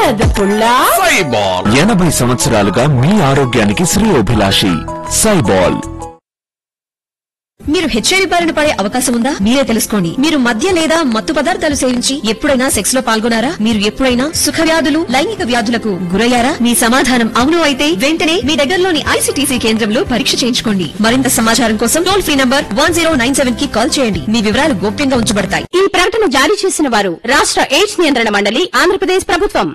బురద పుల్ల సైబాల్ ఎనభై సంవత్సరాలుగా మీ ఆరోగ్యానికి శ్రేయోభిలాషి సైబాల్ మీరు హెచ్ఐవి బారిన పడే అవకాశం ఉందా మీరే తెలుసుకోండి మీరు మద్య లేదా మత్తు పదార్థాలు సేవించి ఎప్పుడైనా సెక్స్ లో పాల్గొనారా మీరు ఎప్పుడైనా సుఖ వ్యాధులు లైంగిక వ్యాధులకు గురయ్యారా మీ సమాధానం అవును అయితే వెంటనే మీ దగ్గరలోని ఐసీటీసీ కేంద్రంలో పరీక్ష చేయించుకోండి మరింత సమాచారం కోసం టోల్ ఫ్రీ నంబర్ వన్ కి కాల్ చేయండి మీ వివరాలు గోప్యంగా ఉంచబడతాయి ఈ ప్రకటన జారీ చేసిన వారు రాష్ట్ర ఎయిడ్స్ నియంత్రణ మండలి ఆంధ్రప్రదేశ్ ప్రభుత్వం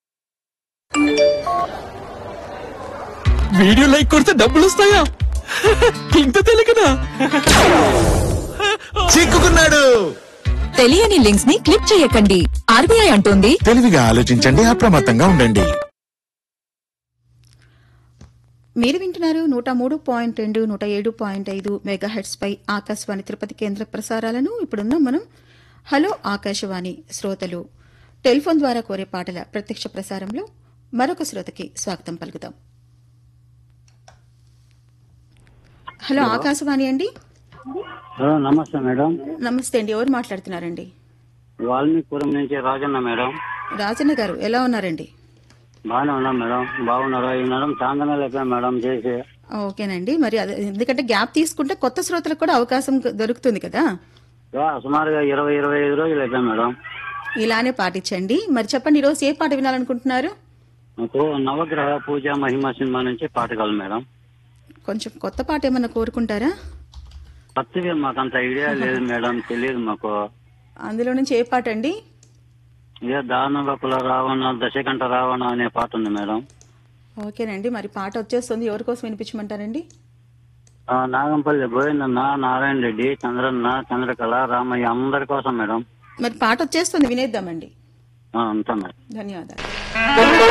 వీడియో లైక్ కొడితే డబ్బులు వస్తాయా ఇంత తెలియకనా చిక్కుకున్నాడు తెలియని లింక్స్ ని క్లిక్ చేయకండి ఆర్బీఐ అంటోంది తెలివిగా ఆలోచించండి అప్రమత్తంగా ఉండండి మీరు వింటున్నారు నూట మూడు పాయింట్ రెండు నూట ఏడు పాయింట్ ఐదు మెగాహెడ్స్ పై ఆకాశవాణి తిరుపతి కేంద్ర ప్రసారాలను ఇప్పుడున్న మనం హలో ఆకాశవాణి శ్రోతలు టెలిఫోన్ ద్వారా కోరే పాటల ప్రత్యక్ష ప్రసారంలో మరొక శ్రోతకి స్వాగతం పలుకుతాం హలో ఆకాశవాణి అండి హలో నమస్తే మేడం నమస్తే అండి ఎవరు మాట్లాడుతున్నారండి వాల్మీపురం నుంచి రాజన్న మేడం రాజన్న గారు ఎలా ఉన్నారండి బాగానే ఉన్నాం మేడం బాగున్నారా ఈ మేడం చాందనే లేపా మేడం చేసి ఓకేనండి మరి అదే ఎందుకంటే గ్యాప్ తీసుకుంటే కొత్త శ్రోతలకు కూడా అవకాశం దొరుకుతుంది కదా యా, సుమారుగా ఇరవై ఇరవై ఐదు రోజులు అయిపోయా మేడం ఇలానే పాటించండి మరి చెప్పండి ఈరోజు ఏ పాట వినాలనుకుంటున్నారు నాకు నవగ్రహ పూజ మహిమ సినిమా నుంచి పాటగలను మేడం కొంచెం కొత్త పాట ఏమన్నా కోరుకుంటారా కొత్తగా మాకు అంత ఐడియా లేదు మేడం తెలియదు మాకు అందులో నుంచి ఏ పాట అండి ఇక దారుణంలో కుల రావణ దశకంఠ రావణ అనే పాట ఉంది మేడం ఓకేనండి మరి పాట వచ్చేస్తుంది ఎవరి కోసం వినిపించమంటారండి ఆ, నాగంపల్లి గోవిందన్న నారాయణ రెడ్డి చంద్రన్న చంద్రకళ రామయ్య అందరి కోసం మేడం మరి పాట వచ్చేస్తుంది వినేద్దామండి ఆ, అంతా మేడం ధన్యవాదాలు